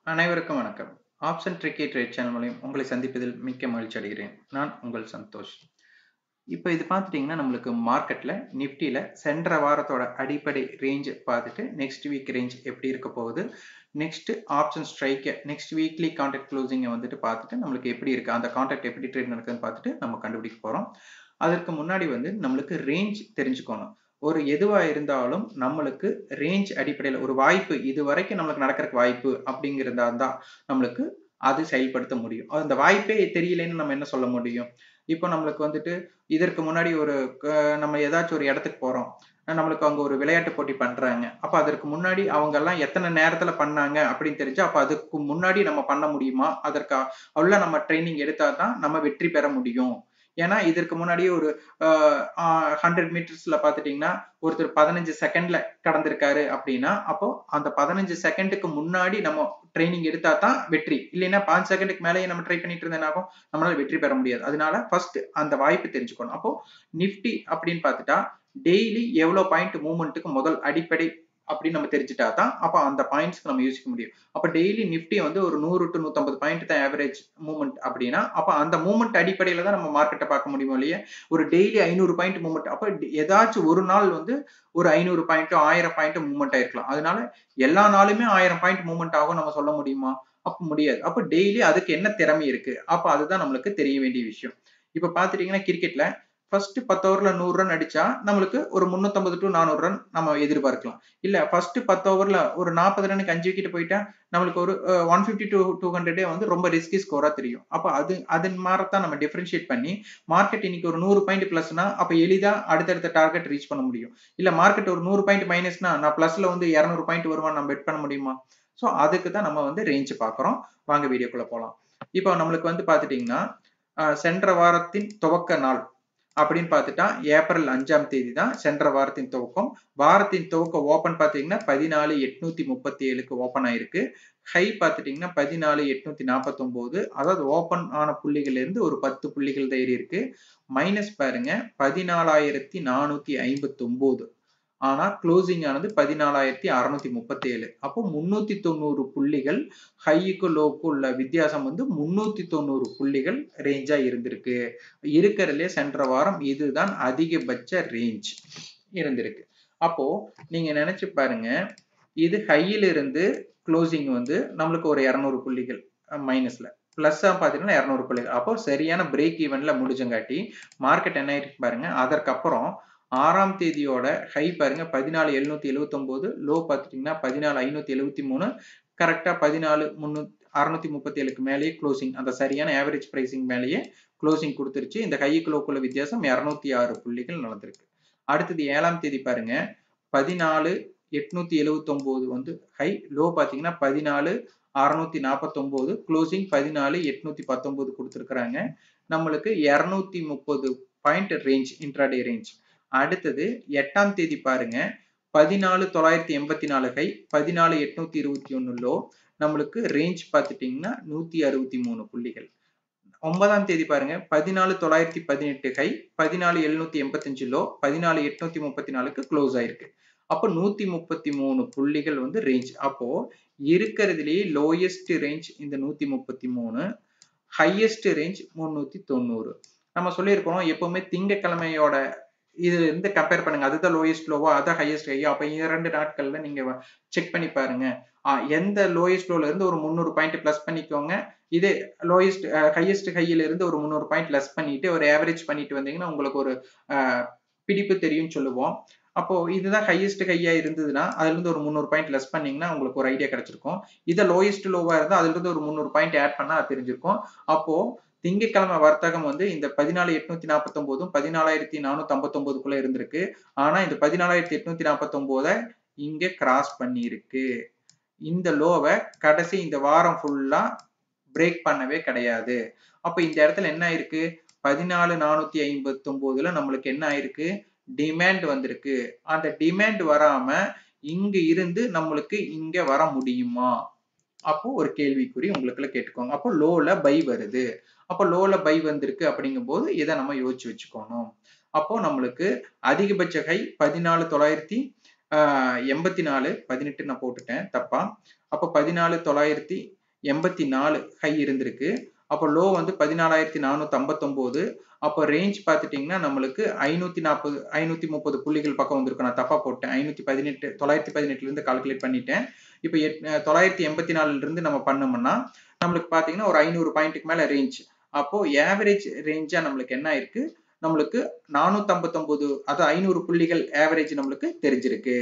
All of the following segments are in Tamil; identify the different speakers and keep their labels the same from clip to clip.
Speaker 1: அனைவருக்கும் வணக்கம் ஆப்ஷன் ட்ரிக்கி ட்ரேட் சேனல் மூலியம் உங்களை சந்திப்பதில் மிக்க மகிழ்ச்சி அடைகிறேன் நான் உங்கள் சந்தோஷ் இப்போ இது பார்த்துட்டிங்கன்னா நம்மளுக்கு மார்க்கெட்டில் நிஃப்டியில் சென்ற வாரத்தோட அடிப்படை ரேஞ்ச் பார்த்துட்டு நெக்ஸ்ட் வீக் ரேஞ்ச் எப்படி இருக்க போகுது நெக்ஸ்ட் ஆப்ஷன் ஸ்ட்ரைக்கை நெக்ஸ்ட் வீக்லி கான்டாக்ட் க்ளோசிங்கை வந்துட்டு பார்த்துட்டு நம்மளுக்கு எப்படி இருக்குது அந்த கான்டாக்ட் எப்படி ட்ரேட் நடக்குதுன்னு பார்த்துட்டு நம்ம கண்டுபிடிக்க போகிறோம் அதற்கு முன்னாடி வந்து நம்மளுக்கு ரேஞ்ச் தெரிஞ்சுக்கணும் ஒரு எதுவாக இருந்தாலும் நம்மளுக்கு ரேஞ்ச் அடிப்படையில் ஒரு வாய்ப்பு இது வரைக்கும் நம்மளுக்கு நடக்கிறதுக்கு வாய்ப்பு அப்படிங்கிறதா தான் நம்மளுக்கு அது செயல்படுத்த முடியும் அந்த வாய்ப்பே தெரியலன்னு நம்ம என்ன சொல்ல முடியும் இப்போ நம்மளுக்கு வந்துட்டு இதற்கு முன்னாடி ஒரு நம்ம ஏதாச்சும் ஒரு இடத்துக்கு போகிறோம் நம்மளுக்கு அவங்க ஒரு விளையாட்டு போட்டி பண்றாங்க அப்ப அதற்கு முன்னாடி அவங்க எல்லாம் எத்தனை நேரத்துல பண்ணாங்க அப்படின்னு தெரிஞ்சு அப்ப அதுக்கு முன்னாடி நம்ம பண்ண முடியுமா அதற்கு உள்ள நம்ம ட்ரைனிங் எடுத்தா தான் நம்ம வெற்றி பெற முடியும் ஏன்னா இதற்கு முன்னாடி ஒரு ஹண்ட்ரட் மீட்டர்ஸ்ல பாத்துட்டீங்கன்னா ஒருத்தர் பதினஞ்சு செகண்ட்ல கடந்திருக்காரு அப்படின்னா அப்போ அந்த பதினஞ்சு செகண்டுக்கு முன்னாடி நம்ம ட்ரைனிங் எடுத்தா தான் வெற்றி இல்லைன்னா பாஞ்சு செகண்டுக்கு மேலேயே நம்ம ட்ரை பண்ணிட்டு இருந்தேனாகும் நம்மளால வெற்றி பெற முடியாது அதனால ஃபர்ஸ்ட் அந்த வாய்ப்பு தெரிஞ்சுக்கணும் அப்போ நிப்டி அப்படின்னு பார்த்துட்டா டெய்லி எவ்வளவு பாயிண்ட் மூவ்மெண்ட்டுக்கு முதல் அடிப்படை அப்படின்னு நம்ம தெரிஞ்சுட்டா தான் அப்போ அந்த பாயிண்ட்ஸ்க்கு நம்ம யோசிக்க முடியும் அப்போ டெய்லி நிஃப்டி வந்து ஒரு நூறு டு நூற்றம்பது பாயிண்ட் தான் ஆவரேஜ் மூவ்மெண்ட் அப்படின்னா அப்போ அந்த மூவ்மெண்ட் அடிப்படையில் தான் நம்ம மார்க்கெட்டை பார்க்க முடியும் இல்லையா ஒரு டெய்லி ஐநூறு பாயிண்ட் மூவ்மெண்ட் அப்போ ஏதாச்சும் ஒரு நாள் வந்து ஒரு ஐநூறு பாயிண்ட்டோ ஆயிரம் பாயிண்ட் மூவ்மெண்ட் ஆயிருக்கலாம் அதனால எல்லா நாளுமே ஆயிரம் பாயிண்ட் மூவ்மெண்ட் ஆகும் நம்ம சொல்ல முடியுமா அப்போ முடியாது அப்போ டெய்லி அதுக்கு என்ன திறமை இருக்கு அப்போ அதுதான் நம்மளுக்கு தெரிய வேண்டிய விஷயம் இப்போ பார்த்துட்டீங்கன்னா கிரிக்கெட்ல ஃபர்ஸ்ட் பத்து ஓவர்ல நூறு ரன் அடிச்சா நம்மளுக்கு ஒரு முன்னூத்தம்பது டு நானூறு ரன் நம்ம எதிர்பார்க்கலாம் இல்ல ஃபர்ஸ்ட் பத்து ஓவர்ல ஒரு நாற்பது ரனுக்கு அஞ்சு விக்கெட் போயிட்டா நம்மளுக்கு ஒரு ஒன் பிப்டி டு டூ ஹண்ட்ரடே வந்து ரொம்ப ரிஸ்கி ஸ்கோரா தெரியும் அப்போ அது அதன் மாதிரிதான் நம்ம டிஃபரன்ஷியேட் பண்ணி மார்க்கெட் இன்னைக்கு ஒரு நூறு பாயிண்ட் பிளஸ்னா அப்போ எளிதா அடுத்தடுத்த டார்கெட் ரீச் பண்ண முடியும் இல்ல மார்க்கெட் ஒரு நூறு பாயிண்ட் மைனஸ்னா நான் பிளஸ்ல வந்து இரநூறு பாயிண்ட் வருவான் நம்ம பெட் பண்ண முடியுமா ஸோ அதுக்கு தான் நம்ம வந்து ரேஞ்ச் பார்க்குறோம் வாங்க வீடியோக்குள்ள போகலாம் இப்போ நம்மளுக்கு வந்து பார்த்துட்டிங்கன்னா சென்ற வாரத்தின் துவக்க நாள் அப்படின்னு பார்த்துட்டா ஏப்ரல் அஞ்சாம் தேதி தான் சென்ற வாரத்தின் துவக்கம் வாரத்தின் துவக்க ஓப்பன் பார்த்தீங்கன்னா பதினாலு எட்நூத்தி முப்பத்தி ஏழுக்கு ஓப்பன் ஆயிருக்கு ஹை பார்த்துட்டீங்கன்னா பதினாலு எட்நூத்தி நாற்பத்தொம்போது அதாவது ஓப்பன் ஆன புள்ளிகள் இருந்து ஒரு பத்து புள்ளிகள் தான் ஏறி இருக்கு மைனஸ் பாருங்க பதினாலாயிரத்தி நானூத்தி ஐம்பத்தி ஒன்பது ஆனா க்ளோசிங் ஆனது பதினாலாயிரத்தி அறுநூத்தி முப்பத்தி ஏழு அப்போ முன்னூத்தி தொண்ணூறு புள்ளிகள் ஹைக்கு லோக்கு உள்ள வித்தியாசம் வந்து முன்னூத்தி தொண்ணூறு புள்ளிகள் ரேஞ்சா இருந்திருக்கு இருக்கிறதுலே சென்ற வாரம் இதுதான் அதிகபட்ச ரேஞ்ச் இருந்திருக்கு அப்போ நீங்க நினைச்சு பாருங்க இது ஹையில இருந்து க்ளோசிங் வந்து நம்மளுக்கு ஒரு இரநூறு புள்ளிகள் மைனஸ்ல பிளஸ்ஸா பாத்தீங்கன்னா இரநூறு புள்ளிகள் அப்போ சரியான பிரேக் ஈவென்ட்ல முடிஞ்சங்காட்டி மார்க்கெட் என்ன ஆயிருக்கு பாருங்க அதற்கப்புறம் ஆறாம் தேதியோட ஹை பாருங்க பதினாலு எழுநூத்தி எழுவத்தி ஒன்பது லோ பார்த்துட்டீங்கன்னா பதினாலு ஐநூத்தி எழுவத்தி மூணு கரெக்டா பதினாலு முன்னூத்தி அறுநூத்தி முப்பத்தி ஏழுக்கு மேலேயே க்ளோசிங் அந்த சரியான ஆவரேஜ் பிரைசிங் மேலேயே க்ளோசிங் கொடுத்துருச்சு இந்த ஹைக்கு லோக்குள்ள வித்தியாசம் இரநூத்தி ஆறு புள்ளிகள் நடந்திருக்கு அடுத்தது ஏழாம் தேதி பாருங்க பதினாலு எட்நூத்தி எழுவத்தி ஒன்பது வந்து ஹை லோ பாத்தீங்கன்னா பதினாலு அறுநூத்தி நாற்பத்தி ஒன்பது க்ளோசிங் பதினாலு எட்நூத்தி பத்தொன்பது கொடுத்துருக்குறாங்க நம்மளுக்கு இரநூத்தி முப்பது பாயிண்ட் ரேஞ்ச் இன்ட்ராடே ரேஞ்ச் அடுத்தது எட்டாம் தேதி பாருங்க பதினாலு தொள்ளாயிரத்தி எண்பத்தி நாலு ஹை பதினாலு எட்நூத்தி இருபத்தி ஒன்னு லோ நம்மளுக்கு ரேஞ்ச் பார்த்துட்டீங்கன்னா நூத்தி அறுபத்தி மூணு புள்ளிகள் ஒன்பதாம் தேதி பாருங்க பதினாலு தொள்ளாயிரத்தி பதினெட்டு ஹை பதினாலு எழுநூத்தி எண்பத்தஞ்சு லோ பதினாலு எட்நூத்தி முப்பத்தி நாலுக்கு க்ளோஸ் ஆயிருக்கு அப்போ நூத்தி முப்பத்தி மூணு புள்ளிகள் வந்து ரேஞ்ச் அப்போ இருக்கிறதுலேயே லோயஸ்ட் ரேஞ்ச் இந்த நூத்தி முப்பத்தி மூணு ஹையஸ்ட் ரேஞ்ச் முன்னூத்தி தொண்ணூறு நம்ம சொல்லியிருக்கிறோம் எப்பவுமே திங்கக்கிழமையோட இதுல இருந்து கம்பேர் பண்ணுங்க அதுதான் லோயஸ்ட் லோவோ அதான் ஹையஸ்ட் ஹையோ அப்ப இரண்டு நாட்கள்ல நீங்க செக் பண்ணி பாருங்க எந்த லோயஸ்ட் லோல இருந்து ஒரு முந்நூறு பாயிண்ட் பிளஸ் பண்ணிக்கோங்க இது லோயஸ்ட் ஹையஸ்ட் ஹையில இருந்து ஒரு முந்நூறு பாயிண்ட் லெஸ் பண்ணிட்டு ஒரு ஆவரேஜ் பண்ணிட்டு வந்தீங்கன்னா உங்களுக்கு ஒரு பிடிப்பு தெரியும் சொல்லுவோம் அப்போ இதுதான் ஹையஸ்ட் ஹையா இருந்ததுன்னா அதுல இருந்து ஒரு முந்நூறு பாயிண்ட் லெஸ் பண்ணீங்கன்னா உங்களுக்கு ஒரு ஐடியா கிடைச்சிருக்கும் இதை லோயஸ்ட் லோவா இருந்தா அதுல இருந்து ஒரு முந்நூறு பாயிண்ட் ஆட் பண்ணா அது தெரிஞ்சிருக்கும் அப்போ திங்கக்கிழமை வர்த்தகம் வந்து இந்த பதினாலு எட்நூத்தி நாற்பத்தி ஒன்பதும் பதினாலாயிரத்தி நானூத்தி ஐம்பத்தி ஒன்பதுக்குள்ள இருந்திருக்கு ஆனா இந்த பதினாலாயிரத்தி எட்நூத்தி நாற்பத்தி ஒன்பத இங்க கிராஸ் பண்ணியிருக்கு இந்த லோவை கடைசி இந்த வாரம் ஃபுல்லா பிரேக் பண்ணவே கிடையாது அப்ப இந்த இடத்துல என்ன ஆயிருக்கு பதினாலு நானூத்தி ஐம்பத்தி ஒன்பதுல நம்மளுக்கு என்ன ஆயிருக்கு டிமாண்ட் வந்திருக்கு அந்த டிமாண்ட் வராம இங்க இருந்து நம்மளுக்கு இங்க வர முடியுமா அப்போ ஒரு கேள்விக்குறி உங்களுக்குள்ள கேட்டுக்கோங்க அப்போ லோல பை வருது அப்போ லோல பை வந்திருக்கு அப்படிங்கும் போது இதை நம்ம யோசிச்சு வச்சுக்கணும் அப்போ நம்மளுக்கு அதிகபட்ச ஹை பதினாலு தொள்ளாயிரத்தி எண்பத்தி நாலு பதினெட்டு நான் போட்டுட்டேன் தப்பா அப்போ பதினாலு தொள்ளாயிரத்தி எண்பத்தி நாலு ஹை இருந்திருக்கு அப்போ லோ வந்து பதினாலாயிரத்தி நானூத்தி ஐம்பத்தொம்போது அப்போ ரேஞ்ச் பார்த்துட்டிங்கன்னா நம்மளுக்கு ஐநூத்தி நாற்பது ஐநூத்தி முப்பது புள்ளிகள் பக்கம் வந்திருக்கும் நான் தப்பா போட்டேன் ஐநூத்தி பதினெட்டு தொள்ளாயிரத்தி பதினெட்டுல இருந்து கால்குலேட் பண்ணிட்டேன் இப்போ எட் தொள்ளாயிரத்தி எண்பத்தி நாலுல இருந்து நம்ம பண்ணோம்னா நம்மளுக்கு பார்த்தீங்கன்னா ஒரு ஐநூறு பாயிண்ட்டுக்கு மேல ரேஞ்ச் அப்போ ஏவரேஜ் ரேஞ்சா நம்மளுக்கு என்ன இருக்கு நம்மளுக்கு நானூத்தி ஐம்பத்தொன்பது அது ஐநூறு புள்ளிகள் ஏவரேஜ் நம்மளுக்கு தெரிஞ்சிருக்கு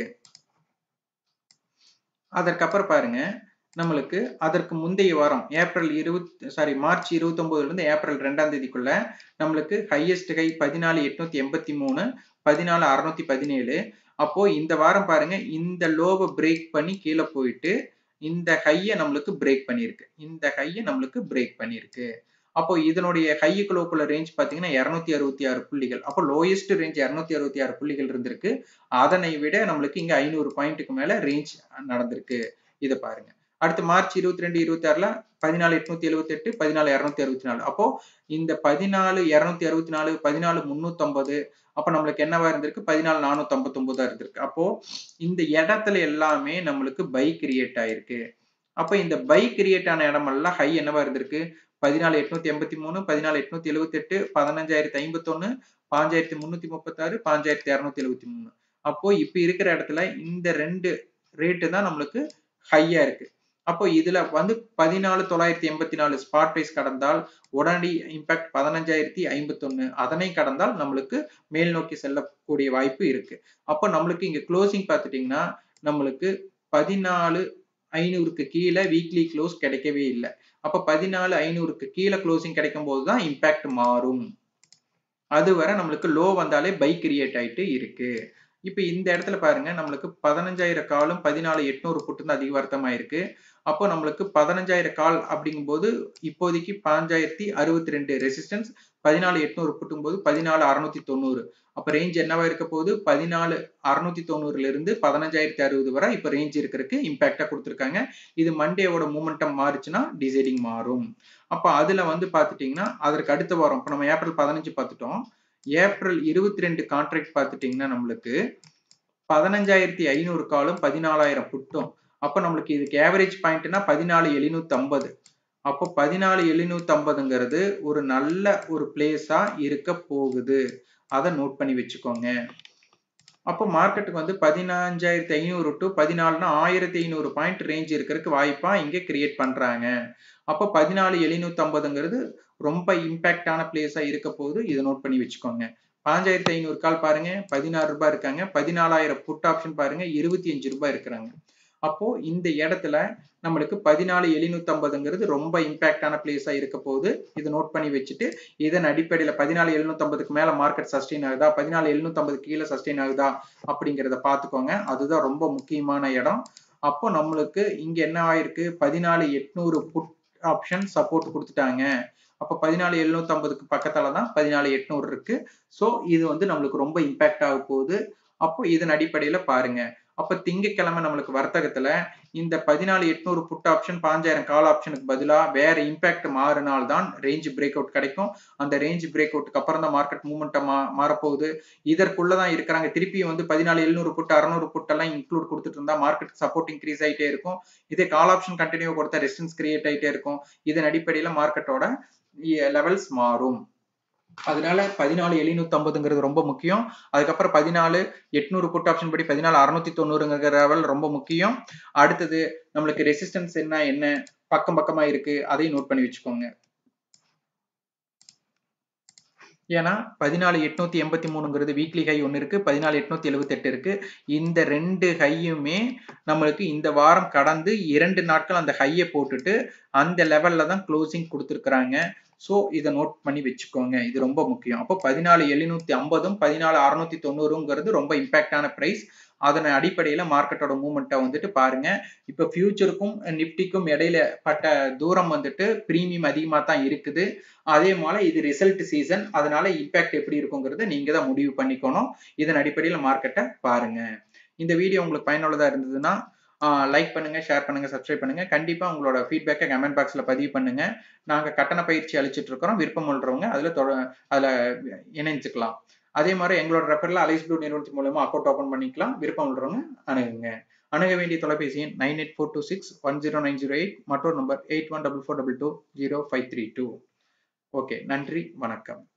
Speaker 1: அதற்கப்புறம் பாருங்க நம்மளுக்கு அதற்கு முந்தைய வாரம் ஏப்ரல் இருபத்தி சாரி மார்ச் இருபத்தி ஒன்பதுல இருந்து ஏப்ரல் ரெண்டாம் தேதிக்குள்ள நம்மளுக்கு ஹையஸ்ட் ஹை பதினாலு எட்நூத்தி எண்பத்தி மூணு பதினாலு அறுநூத்தி பதினேழு அப்போ இந்த வாரம் பாருங்க இந்த லோவை பிரேக் பண்ணி கீழே போயிட்டு இந்த ஹையை நம்மளுக்கு பிரேக் பண்ணியிருக்கு இந்த ஹையை நம்மளுக்கு பிரேக் பண்ணியிருக்கு அப்போ இதனுடைய ஹையுக்கு லோக்குள்ள ரேஞ்ச் பார்த்தீங்கன்னா இரநூத்தி அறுபத்தி ஆறு புள்ளிகள் அப்போ லோயஸ்ட் ரேஞ்ச் இரநூத்தி அறுபத்தி ஆறு புள்ளிகள் இருந்திருக்கு அதனை விட நம்மளுக்கு இங்க ஐநூறு பாயிண்ட்டுக்கு மேல ரேஞ்ச் நடந்திருக்கு இதை பாருங்க அடுத்து மார்ச் இருபத்தி ரெண்டு இருபத்தி ஆறுல பதினாலு எட்நூத்தி எழுபத்தி எட்டு பதினாலு இரநூத்தி அறுபத்தி நாலு அப்போ இந்த பதினாலு இரநூத்தி அறுபத்தி நாலு பதினாலு முன்னூத்தி ஐம்பது அப்ப நம்மளுக்கு என்னவா இருந்திருக்கு பதினாலு நானூத்தி ஐம்பத்தி ஒன்பதா இருந்திருக்கு அப்போ இந்த இடத்துல எல்லாமே நம்மளுக்கு பை கிரியேட் ஆயிருக்கு அப்ப இந்த பை கிரியேட் ஆன இடமெல்லாம் ஹை என்னவா இருந்திருக்கு பதினாலு எட்நூத்தி எண்பத்தி மூணு பதினாலு எட்நூத்தி எழுபத்தி எட்டு பதினஞ்சாயிரத்தி ஐம்பத்தி ஒன்னு பாஞ்சாயிரத்தி முன்னூத்தி முப்பத்தாறு பாஞ்சாயிரத்தி இரநூத்தி எழுபத்தி மூணு அப்போ இப்ப இருக்கிற இடத்துல இந்த ரெண்டு ரேட்டு தான் நம்மளுக்கு ஹையா இருக்கு அப்போ இதுல வந்து பதினாலு தொள்ளாயிரத்தி எண்பத்தி நாலு ஸ்பாட் பிரைஸ் கடந்தால் உடனடி இம்பாக்ட் பதினஞ்சாயிரத்தி ஐம்பத்தி ஒன்னு அதனை கடந்தால் நம்மளுக்கு மேல் நோக்கி செல்லக்கூடிய வாய்ப்பு இருக்கு அப்போ நம்மளுக்கு இங்க க்ளோசிங் பார்த்துட்டீங்கன்னா நம்மளுக்கு பதினாலு ஐநூறுக்கு கீழே வீக்லி க்ளோஸ் கிடைக்கவே இல்லை அப்ப பதினாலு ஐநூறுக்கு கீழே க்ளோசிங் கிடைக்கும் போது தான் இம்பாக்ட் மாறும் அதுவரை நம்மளுக்கு லோ வந்தாலே பை கிரியேட் ஆயிட்டு இருக்கு இப்ப இந்த இடத்துல பாருங்க நம்மளுக்கு பதினஞ்சாயிரம் காலும் பதினாலு எட்நூறு புட்டு தான் அதிக வருத்தமாயிருக்கு அப்போ நம்மளுக்கு பதினஞ்சாயிரம் கால் அப்படிங்கும்போது இப்போதைக்கு பாஞ்சாயிரத்தி அறுபத்தி ரெண்டு ரெசிஸ்டன்ஸ் பதினாலு எட்நூறு புட்டும் போது பதினாலு அறுநூத்தி தொண்ணூறு அப்ப ரேஞ்ச் என்னவா இருக்க போகுது பதினாலு அறுநூத்தி தொண்ணூறுல இருந்து பதினஞ்சாயிரத்தி அறுபது வரை இப்ப ரேஞ்ச் இருக்கிறதுக்கு இம்பாக்டா கொடுத்துருக்காங்க இது மண்டேவோட மூமெண்டம் மாறுச்சுன்னா டிசைடிங் மாறும் அப்ப அதுல வந்து பாத்துட்டீங்கன்னா அதற்கு அடுத்த வாரம் இப்ப நம்ம ஏப்ரல் பதினஞ்சு பார்த்துட்டோம் ஏப்ரல் இருபத்தி ரெண்டு கான்ட்ராக்ட் பார்த்துட்டீங்கன்னா நம்மளுக்கு பதினஞ்சாயிரத்தி ஐநூறு காலும் பதினாலாயிரம் புட்டும் அப்போ நம்மளுக்கு இதுக்கு ஏவரேஜ் பாயிண்ட்னா பதினாலு எழுநூத்தி ஐம்பது அப்போ பதினாலு எழுநூத்தி ஐம்பதுங்கிறது ஒரு நல்ல ஒரு பிளேஸா இருக்க போகுது அதை நோட் பண்ணி வச்சுக்கோங்க அப்போ மார்க்கெட்டுக்கு வந்து பதினஞ்சாயிரத்தி ஐநூறு டு பதினாலுனா ஆயிரத்தி ஐநூறு பாயிண்ட் ரேஞ்ச் இருக்கிறதுக்கு வாய்ப்பா இங்கே கிரியேட் பண்றாங்க அப்போ பதினாலு எழுநூத்தி ஐம்பதுங்கிறது ரொம்ப இம்பாக்டான பிளேஸா இருக்க போது இதை நோட் பண்ணி வச்சுக்கோங்க பாஞ்சாயிரத்தி ஐநூறு கால் பாருங்க பதினாறு ரூபாய் இருக்காங்க பதினாலாயிரம் புட் ஆப்ஷன் பாருங்க இருபத்தி அஞ்சு ரூபாய் இருக்கிறாங்க அப்போ இந்த இடத்துல நம்மளுக்கு பதினாலு எழுநூத்தி ஐம்பதுங்கிறது ரொம்ப இம்பாக்டான பிளேஸா இருக்க போது இதை நோட் பண்ணி வச்சுட்டு இதன் அடிப்படையில பதினாலு எழுநூத்தி ஐம்பதுக்கு மேல மார்க்கெட் சஸ்டெயின் ஆகுதா பதினாலு எழுநூத்தி ஐம்பது கீழே சஸ்டெயின் ஆகுதா அப்படிங்கிறத பாத்துக்கோங்க அதுதான் ரொம்ப முக்கியமான இடம் அப்போ நம்மளுக்கு இங்க என்ன ஆயிருக்கு பதினாலு எட்நூறு புட் ஆப்ஷன் சப்போர்ட் கொடுத்துட்டாங்க அப்போ பதினாலு எழுநூத்தி ஐம்பதுக்கு பக்கத்துல தான் பதினாலு எட்நூறு இருக்கு ஸோ இது வந்து நம்மளுக்கு ரொம்ப இம்பாக்ட் ஆக போகுது அப்போ இதன் அடிப்படையில பாருங்க அப்ப திங்கக்கிழமை நம்மளுக்கு வர்த்தகத்துல இந்த பதினாலு எட்நூறு புட் ஆப்ஷன் பாஞ்சாயிரம் கால் ஆப்ஷனுக்கு பதிலா வேற இம்பாக்ட் மாறினால் தான் ரேஞ்ச் பிரேக் அவுட் கிடைக்கும் அந்த ரேஞ்ச் பிரேக் அவுட்டுக்கு அப்புறம் தான் மார்க்கெட் மூவ்மெண்ட் மா மாறப்போகுது இதற்குள்ளதான் இருக்கிறாங்க திருப்பி வந்து பதினாலு எழுநூறு புட் அறுநூறு புட் எல்லாம் இன்க்ளூட் கொடுத்துட்டு இருந்தா மார்க்கெட் சப்போர்ட் இன்க்ரீஸ் ஆயிட்டே இருக்கும் இதே கால் ஆப்ஷன் கண்டினியூ கொடுத்தா ரெசிஸ்டன்ஸ் கிரியேட் ஆயிட்டே இருக்கும் இதன் அடிப்படையில மார்க்கெட்டோட லெவல்ஸ் மாறும் அதனால பதினாலு எழுநூத்தி ஐம்பதுங்கிறது ரொம்ப முக்கியம் அதுக்கப்புறம் பதினாலு எட்நூறு புட் ஆப்ஷன் படி பதினாலு அறுநூத்தி தொண்ணூறுங்கிற லெவல் ரொம்ப முக்கியம் அடுத்தது நம்மளுக்கு ரெசிஸ்டன்ஸ் என்ன என்ன பக்கம் பக்கமா இருக்கு அதையும் நோட் பண்ணி வச்சுக்கோங்க ஏன்னா பதினாலு எட்நூத்தி எண்பத்தி மூணுங்கிறது வீக்லி ஹை ஒன்று இருக்கு பதினாலு எட்நூத்தி எழுபத்தி எட்டு இருக்கு இந்த ரெண்டு ஹையுமே நம்மளுக்கு இந்த வாரம் கடந்து இரண்டு நாட்கள் அந்த ஹையை போட்டுட்டு அந்த லெவல்ல தான் க்ளோசிங் கொடுத்துருக்குறாங்க ஸோ இதை நோட் பண்ணி வச்சுக்கோங்க இது ரொம்ப முக்கியம் அப்போ பதினாலு எழுநூத்தி ஐம்பதும் பதினாலு அறுநூத்தி தொண்ணூறுங்கிறது ரொம்ப இம்பாக்டான ப்ரைஸ் அதன் அடிப்படையில் மார்க்கெட்டோட மூவ்மெண்ட்டை வந்துட்டு பாருங்க இப்போ ஃபியூச்சருக்கும் நிப்டிக்கும் இடையில பட்ட தூரம் வந்துட்டு ப்ரீமியம் அதிகமாக தான் இருக்குது அதே போல இது ரிசல்ட் சீசன் அதனால இம்பாக்ட் எப்படி இருக்குங்கிறத நீங்க தான் முடிவு பண்ணிக்கணும் இதன் அடிப்படையில் மார்க்கெட்டை பாருங்க இந்த வீடியோ உங்களுக்கு பயனுள்ளதா இருந்ததுன்னா லைக் பண்ணுங்க ஷேர் பண்ணுங்க சப்ஸ்கிரைப் பண்ணுங்க கண்டிப்பா உங்களோட ஃபீட்பேக்கை கமெண்ட் பாக்ஸ்ல பதிவு பண்ணுங்க நாங்க கட்டண பயிற்சி அளிச்சிட்டு இருக்கிறோம் விருப்பம் உள்ளவங்க அதுல அதுல இணைஞ்சுக்கலாம் அதே மாதிரி எங்களோட ரெஃபரில் அலைஸ் ப்ளூ நிறுவனத்தின் மூலமா அக்கௌண்ட் ஓப்பன் பண்ணிக்கலாம் விருப்பம் உள்ளவங்க அணுகுங்க அணுக வேண்டிய தொலைபேசி எண் nine eight four two six one zero nine zero eight மற்றொரு number eight one double four double two zero five three two okay நன்றி வணக்கம்